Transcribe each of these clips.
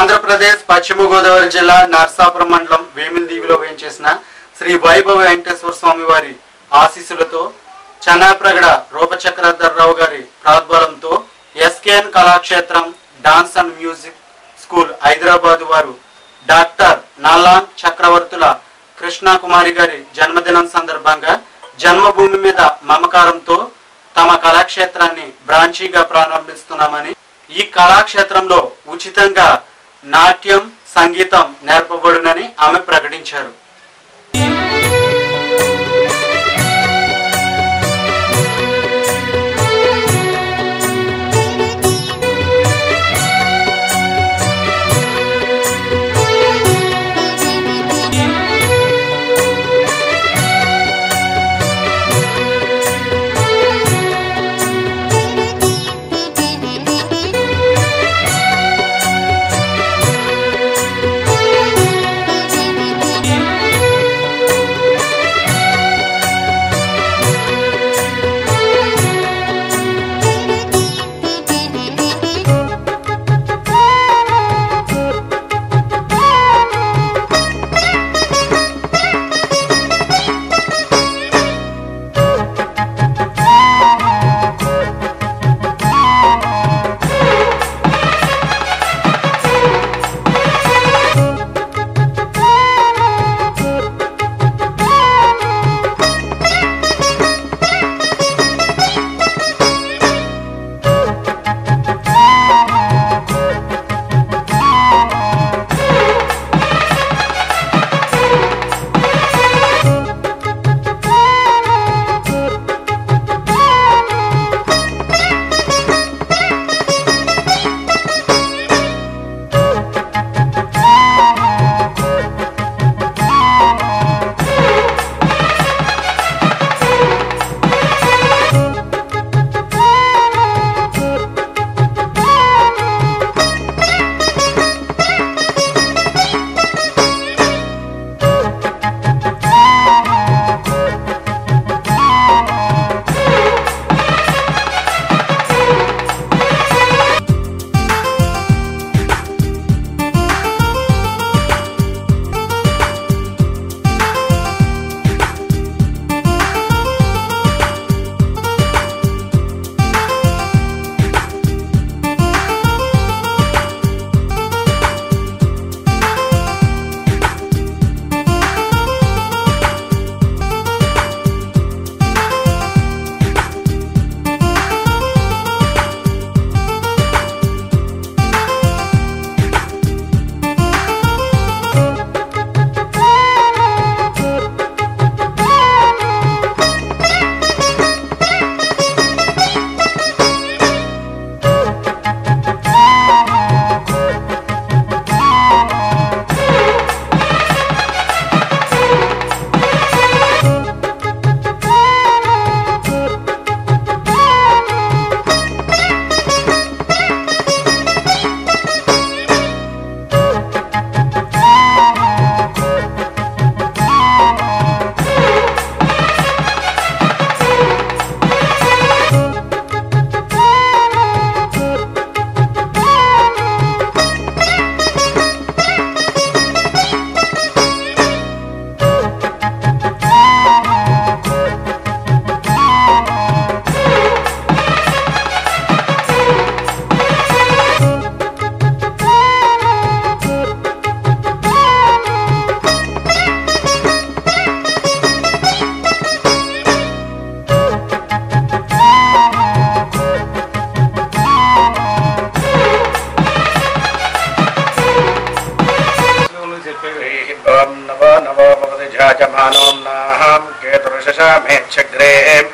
ఆంధ్రప్రదేశ్ పశ్చిమ గోదావరి జిల్లా నర్సాపురం మండలం వేమిందీవిలో వేయించేసిన శ్రీ వైభవ వెంకటేశ్వర స్వామి వారి ఆశీస్సులతో చెన్నాప్రగడ రూపచక్రధర్రావు గారి ప్రాద్బలంతో SKN Kalakshetram dance and music school Hyderabad వారు డాక్టర్ నల్లాన్ చక్రవర్తుల కృష్ణకుమారి గారి జన్మదినం సందర్భంగా జన్మభూమి మీద మమకారంతో తమ కళాక్షేత్రాన్ని బ్రాంచీగా ప్రారంభిస్తున్నామని ఈ కళాక్షేత్రంలో ఉచితంగా నాట్యం సంగీతం నేర్పబడునని ఆమె ప్రకటించారు ఓం నవో నవో భవతి జాజమానోం నాహం కేతుర్షశామేచ్చగ్రే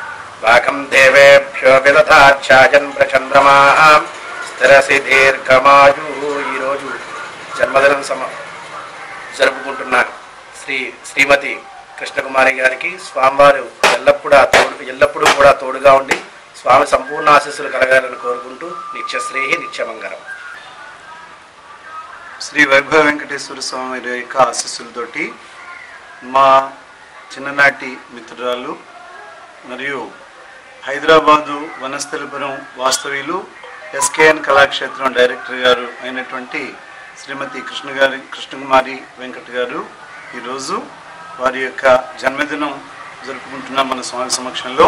వాకం దేవేభ్యో విదధాఛాజన్ ప్రచంద్రమాహం స్థిరసి దీర్ఘమాయు ఈరోజు జన్మదినం సమ జరుపుకుంటున్న శ్రీ శ్రీమతి కృష్ణకుమారి గారికి స్వామివారు ఎల్లప్పుడూ తోడు ఎల్లప్పుడూ కూడా తోడుగా ఉండి స్వామి సంపూర్ణ ఆశీస్సులు కలగాలని కోరుకుంటూ నిత్యశ్రేహి నిత్యమంగళం శ్రీ వైభవ వెంకటేశ్వర స్వామి వారి యొక్క ఆశీస్సులతోటి మా చిన్ననాటి మిత్రురాలు మరియు హైదరాబాదు వనస్థలిపురం వాస్తవ్యులు ఎస్కేఎన్ కళాక్షేత్రం డైరెక్టర్ గారు అయినటువంటి శ్రీమతి కృష్ణ గారి కృష్ణకుమారి వెంకట్ గారు ఈరోజు వారి యొక్క జన్మదినం జరుపుకుంటున్న మన స్వామి సమక్షంలో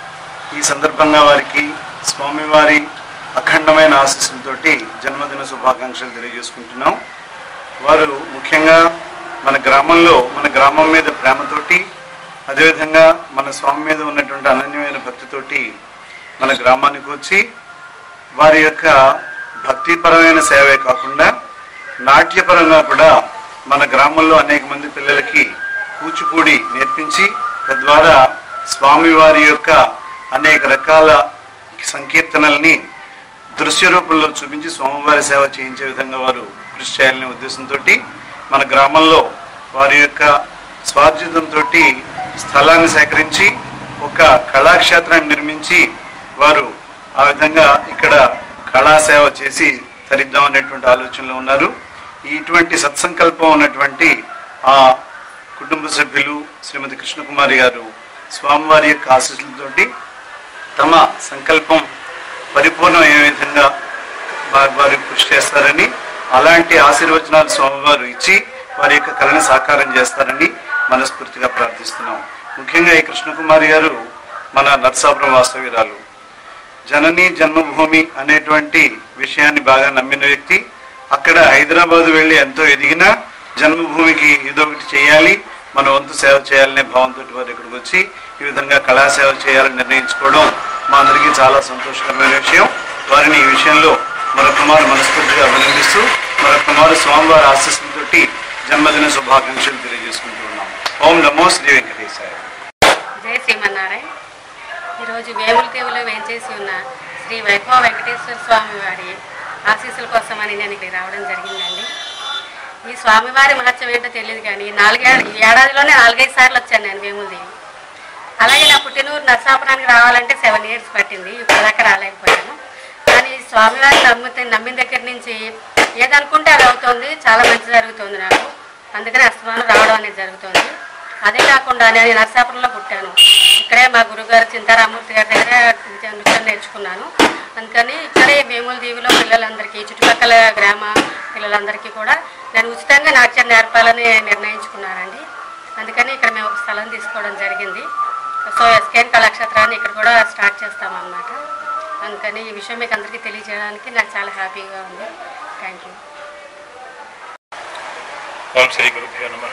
ఈ సందర్భంగా వారికి స్వామివారి అఖండమైన ఆశీస్సులతోటి జన్మదిన శుభాకాంక్షలు తెలియజేసుకుంటున్నాం వారు ముఖ్యంగా మన గ్రామంలో మన గ్రామం మీద ప్రేమతోటి అదేవిధంగా మన స్వామి మీద ఉన్నటువంటి అనన్యమైన భక్తితోటి మన గ్రామానికి వచ్చి వారి యొక్క భక్తిపరమైన సేవే కాకుండా నాట్యపరంగా కూడా మన గ్రామంలో అనేక మంది పిల్లలకి కూచిపూడి నేర్పించి తద్వారా స్వామివారి యొక్క అనేక రకాల సంకీర్తనల్ని దృశ్య రూపంలో చూపించి స్వామివారి సేవ చేయించే విధంగా వారు కృషి చేయాలనే ఉద్దేశంతో మన గ్రామంలో వారి యొక్క స్వార్జితంతో స్థలాన్ని సేకరించి ఒక కళాక్షేత్రాన్ని నిర్మించి వారు ఆ విధంగా ఇక్కడ కళాసేవ చేసి తరిద్దాం అనేటువంటి ఆలోచనలో ఉన్నారు ఇటువంటి సత్సంకల్పం ఉన్నటువంటి ఆ కుటుంబ సభ్యులు శ్రీమతి కృష్ణకుమారి గారు స్వామివారి యొక్క ఆశీస్సులతోటి తమ సంకల్పం పరిపూర్ణమయ్యే విధంగా వారి వారు కృషి చేస్తారని అలాంటి ఆశీర్వచనాలు స్వామివారు ఇచ్చి వారి యొక్క కళని సాకారం చేస్తారని మనస్ఫూర్తిగా ప్రార్థిస్తున్నాం ముఖ్యంగా ఈ కృష్ణకుమారి గారు మన నర్సాపురం వాస్తవ్యురాలు జనని జన్మభూమి అనేటువంటి విషయాన్ని బాగా నమ్మిన వ్యక్తి అక్కడ హైదరాబాద్ వెళ్ళి ఎంతో ఎదిగినా జన్మభూమికి ఏదో ఒకటి చేయాలి మన వంతు సేవ చేయాలనే భావంతో వారు ఇక్కడికి వచ్చి ఈ విధంగా కళాసేవ చేయాలని నిర్ణయించుకోవడం మా అందరికీ చాలా సంతోషకరమైన విషయం వారిని ఈ విషయంలో మరొక మారు మనస్ఫూర్తిగా అభినందిస్తూ మరొక మారు స్వామివారి ఆశీస్సులతోటి జన్మదిన శుభాకాంక్షలు తెలియజేసుకుంటున్నాం ఓం నమో శ్రీ వెంకటేశాయ జయ శ్రీమన్నారాయణ ఈరోజు వేముల దేవులో వేంచేసి ఉన్న శ్రీ వైభవ వెంకటేశ్వర స్వామి వారి ఆశీస్సుల కోసమని నేను ఇక్కడికి రావడం జరిగిందండి ఈ స్వామివారి మహత్యం ఏంటో తెలియదు కానీ నాలుగే ఈ ఏడాదిలోనే నాలుగైదు సార్లు వచ్చాను నేను వేముల దేవి అలాగే నా పుట్టినూరు నరసాపురానికి రావాలంటే సెవెన్ ఇయర్స్ పట్టింది ఇప్పుడు దాకా రాలేకపోయాను కానీ ఈ స్వామివారిని నమ్మితే నమ్మిన దగ్గర నుంచి ఏదనుకుంటే అది అవుతుంది చాలా మంచి జరుగుతుంది నాకు అందుకని అస్తమానం రావడం అనేది జరుగుతుంది అదే కాకుండా నేను నరసాపురంలో పుట్టాను ఇక్కడే మా గురుగారు చింతారామూర్తి గారి దగ్గర నృత్యం నృత్యం నేర్చుకున్నాను అందుకని ఇక్కడే వేముల దీవిలో పిల్లలందరికీ చుట్టుపక్కల గ్రామ పిల్లలందరికీ కూడా నేను ఉచితంగా నాట్యం నేర్పాలని నిర్ణయించుకున్నానండి అందుకని ఇక్కడ మేము ఒక స్థలం తీసుకోవడం జరిగింది సో ఎస్కేఎన్ కళాక్షేత్రాన్ని ఇక్కడ కూడా స్టార్ట్ చేస్తామన్నమాట అందుకని ఈ విషయం మీకు అందరికీ తెలియజేయడానికి నాకు చాలా హ్యాపీగా ఉంది థ్యాంక్ యూ ఓం శ్రీ గురుభ్యో నమ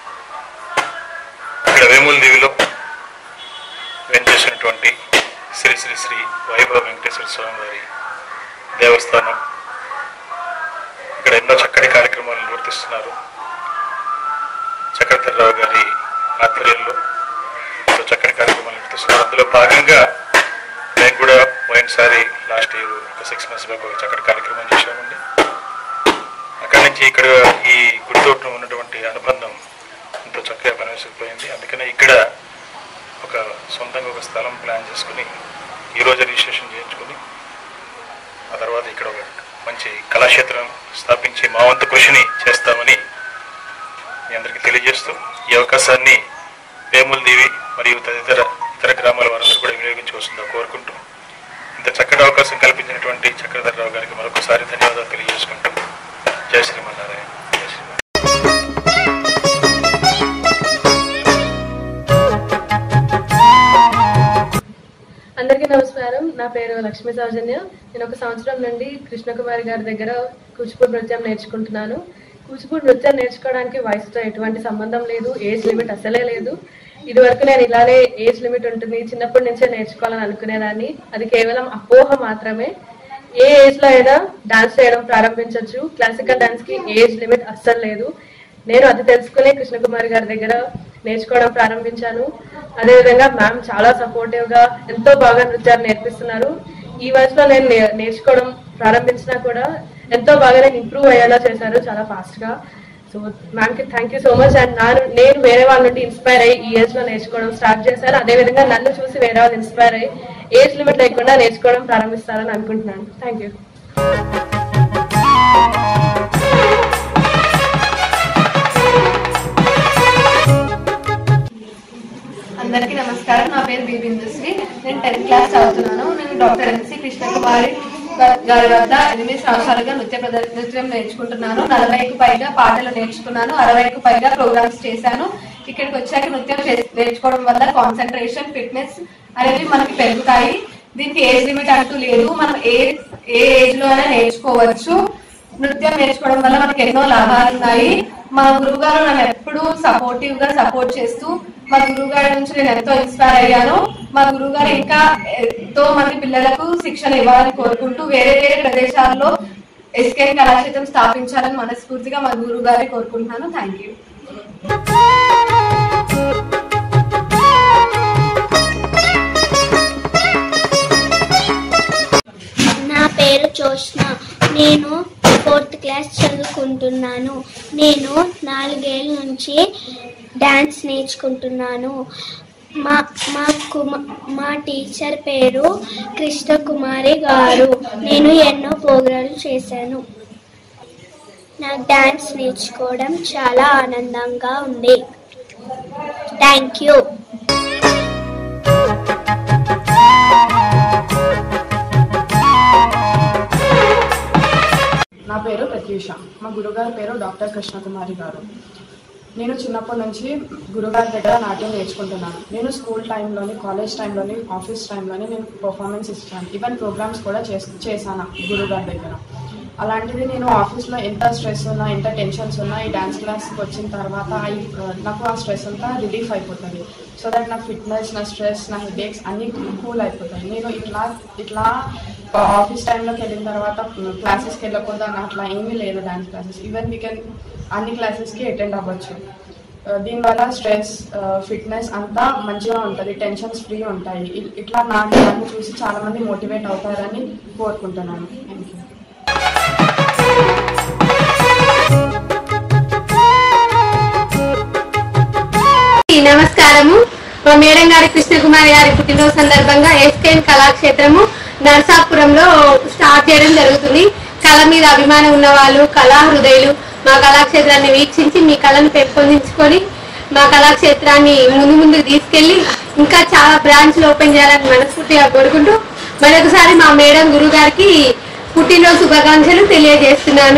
ఇక్కడ వేముల దేవిలో వెంచేసినటువంటి శ్రీ శ్రీ శ్రీ వైభవ వెంకటేశ్వర స్వామి వారి దేవస్థానం ఇక్కడ ఎన్నో చక్కటి కార్యక్రమాలు నిర్వర్తిస్తున్నారు చక్రధర్రావు గారి ఆధ్వర్యంలో ఎంతో చక్కటి కార్యక్రమాలు నిర్వర్తిస్తున్నారు అందులో భాగంగా మేము కూడా పోయినసారి లాస్ట్ ఇయర్ ఒక సిక్స్ మంత్స్ బ్యాక్ ఒక చక్కటి కార్యక్రమం చేశామండి అక్కడి నుంచి ఇక్కడ ఈ గుడితోటం ఉన్నటువంటి అనుబంధం ఎంతో చక్కగా పనివేసుకుపోయింది అందుకనే ఇక్కడ ఒక సొంతంగా ఒక స్థలం ప్లాన్ చేసుకుని ఈరోజు రిజిస్ట్రేషన్ చేయించుకుని ఆ తర్వాత ఇక్కడ ఒక మంచి కళాక్షేత్రం స్థాపించి మా వంతు కృషిని చేస్తామని మీ అందరికీ తెలియజేస్తూ ఈ అవకాశాన్ని వేముల దేవి మరియు తదితర ఇతర గ్రామాల వారందరూ కూడా వినియోగించవలసిందో కోరుకుంటూ ఇంత చక్కటి అవకాశం కల్పించినటువంటి చక్రధరరావు గారికి మరొకసారి ధన్యవాదాలు తెలియజేసుకుంటూ జై శ్రీమన్నారాయణ జై శ్రీమన్నారాయణ అందరికీ నమస్కారం నా పేరు లక్ష్మీ సౌజన్య నేను ఒక సంవత్సరం నుండి కృష్ణకుమారి గారి దగ్గర కూచిపూడి నృత్యం నేర్చుకుంటున్నాను కూచిపూడి నృత్యం నేర్చుకోవడానికి వయసుతో ఎటువంటి సంబంధం లేదు ఏజ్ లిమిట్ అసలే లేదు ఇది వరకు నేను ఇలానే ఏజ్ లిమిట్ ఉంటుంది చిన్నప్పటి నుంచే నేర్చుకోవాలని అనుకునేదాన్ని అది కేవలం అపోహ మాత్రమే ఏ ఏజ్ లో అయినా డాన్స్ చేయడం ప్రారంభించవచ్చు క్లాసికల్ డాన్స్ కి ఏజ్ లిమిట్ అస్సలు లేదు నేను అది తెలుసుకుని కృష్ణకుమారి గారి దగ్గర నేర్చుకోవడం ప్రారంభించాను అదేవిధంగా మ్యామ్ చాలా సపోర్టివ్ గా ఎంతో బాగా నృత్యాలు నేర్పిస్తున్నారు ఈ వయసులో నేను నే- నేర్చుకోవడం ప్రారంభించినా కూడా ఎంతో బాగా నేను ఇంప్రూవ్ అయ్యేలా చేశారు చాలా ఫాస్ట్ గా సో మ్యామ్ కి thank you so much and నాను నేను వేరే వాళ్ళ నుండి ఇన్స్పైర్ అయ్యి ఈ ఏజ్ లో నేర్చుకోవడం స్టార్ట్ చేశాను అదే విధంగా నన్ను చూసి వేరే వాళ్ళు ఇన్స్పైర్ అయ్యి ఏజ్ లిమిట్ లేకుండా నేర్చుకోవడం ప్రారంభిస్తారని అనుకుంటున్నాను థ్యాంక్ యూ అందరికీ నమస్కారం నా పేరు బీబీ ఇండస్ట్రీ నేను టెన్త్ క్లాస్ చదువుతున్నాను నేను డాక్టర్ ఎన్సి కృష్ణకుమారి గారి వద్ద ఎనిమిది సంవత్సరాలుగా నృత్య ప్రద- నృత్యం నేర్చుకుంటున్నాను నలభైకు పైగా పాటలు నేర్చుకున్నాను అరవైకు పైగా ప్రోగ్రామ్స్ చేశాను ఇక్కడికి వచ్చాక నృత్యం చే- నేర్చుకోవడం వల్ల కాన్సన్ట్రేషన్ ఫిట్నెస్ అనేవి మనకి పెరుగుతాయి దీనికి ఏజ్ లిమిట్ అంటూ లేదు మనం ఏ ఏ ఏజ్ లో అయినా నేర్చుకోవచ్చు నృత్యం నేర్చుకోవడం వల్ల మనకి ఎన్నో లాభాలు ఉన్నాయి మా గురువు గారు నన్ను ఎప్పుడూ సపోర్టివ్ గా సపోర్ట్ చేస్తూ మా గురువు గారి నుంచి నేను ఎంతో ఇన్స్పైర్ అయ్యాను మా గురువు గారు ఇంకా ఎంతో మంది పిల్లలకు శిక్షణ ఇవ్వాలని కోరుకుంటూ వేరే వేరే ప్రదేశాల్లో ఎస్కేఎన్ కళాక్షేత్రం స్థాపించాలని మనస్ఫూర్తిగా మా గురువు గారిని కోరుకుంటున్నాను థ్యాంక్ యూ నా పేరు జోష్న నేను ఫోర్త్ క్లాస్ చదువుకుంటున్నాను నేను నాలుగేళ్ళ నుంచి డాన్స్ నేర్చుకుంటున్నాను మా మా కుమ మా టీచర్ పేరు కృష్ణకుమారి గారు నేను ఎన్నో ప్రోగ్రాంలు చేశాను నాకు డాన్స్ నేర్చుకోవడం చాలా ఆనందంగా ఉంది థ్యాంక్ యూ నా పేరు ప్రత్యూష మా గురుగారి పేరు డాక్టర్ కృష్ణకుమారి గారు నేను చిన్నప్పటి నుంచి గురుగారి దగ్గర నాట్యం నేర్చుకుంటున్నాను నేను స్కూల్ టైంలోని కాలేజ్ టైంలోని ఆఫీస్ టైంలోని నేను పర్ఫార్మెన్స్ ఇస్తాను ఈవెన్ ప్రోగ్రామ్స్ కూడా చేస్ చేశాను గురుగారి దగ్గర అలాంటిది నేను ఆఫీస్లో ఎంత స్ట్రెస్ ఉన్నా ఎంత టెన్షన్స్ ఉన్నా ఈ డ్యాన్స్ క్లాస్కి వచ్చిన తర్వాత ఈ- నాకు ఆ స్ట్రెస్ అంతా రిలీఫ్ అయిపోతుంది సో దట్ నా ఫిట్నెస్ నా స్ట్రెస్ నా హెడేక్స్ అన్నీ కూల్ అయిపోతాయి నేను ఇట్లా ఇట్లా ఆఫీస్ టైంలోకి వెళ్ళిన తర్వాత క్లాసెస్కి వెళ్ళకూడదు అని అట్లా ఏమీ లేదు dance classes even we can అన్ని క్లాసెస్కి అటెండ్ అవ్వచ్చు ఆ, దీనివల్ల స్ట్రెస్ ఫిట్నెస్ అంతా మంచిగా ఉంటుంది టెన్షన్స్ ఫ్రీ ఉంటాయి ఇ- ఇట్లా నాకు నన్ను చూసి చాలా మంది మోటివేట్ అవుతారని కోరుకుంటున్నాను థ్యాంక్ యూ నమస్కారము మా మేడం గారి కృష్ణకుమారి గారి పుట్టినరోజు సందర్భంగా ఎస్కేఎన్ కళాక్షేత్రము నరసాపురంలో స్టార్ట్ చేయడం జరుగుతుంది కళ మీద అభిమానం ఉన్న వాళ్ళు కళా హృదయులు మా కళాక్షేత్రాన్ని వీక్షించి మీ కళను పెంపొందించుకొని మా కళాక్షేత్రాన్ని ముందు ముందుకు తీసుకెళ్లి ఇంకా చాలా బ్రాంచ్లు ఓపెన్ చేయాలని మనస్ఫూర్తిగా కోరుకుంటూ మరొకసారి మా మేడం గురువు గారికి పుట్టినరోజు శుభాకాంక్షలు తెలియజేస్తున్నాను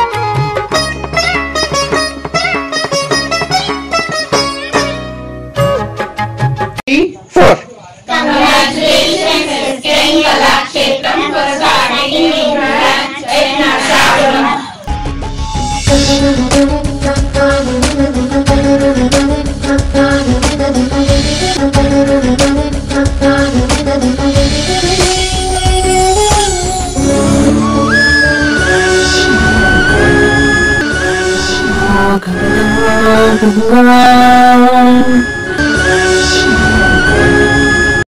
Bye.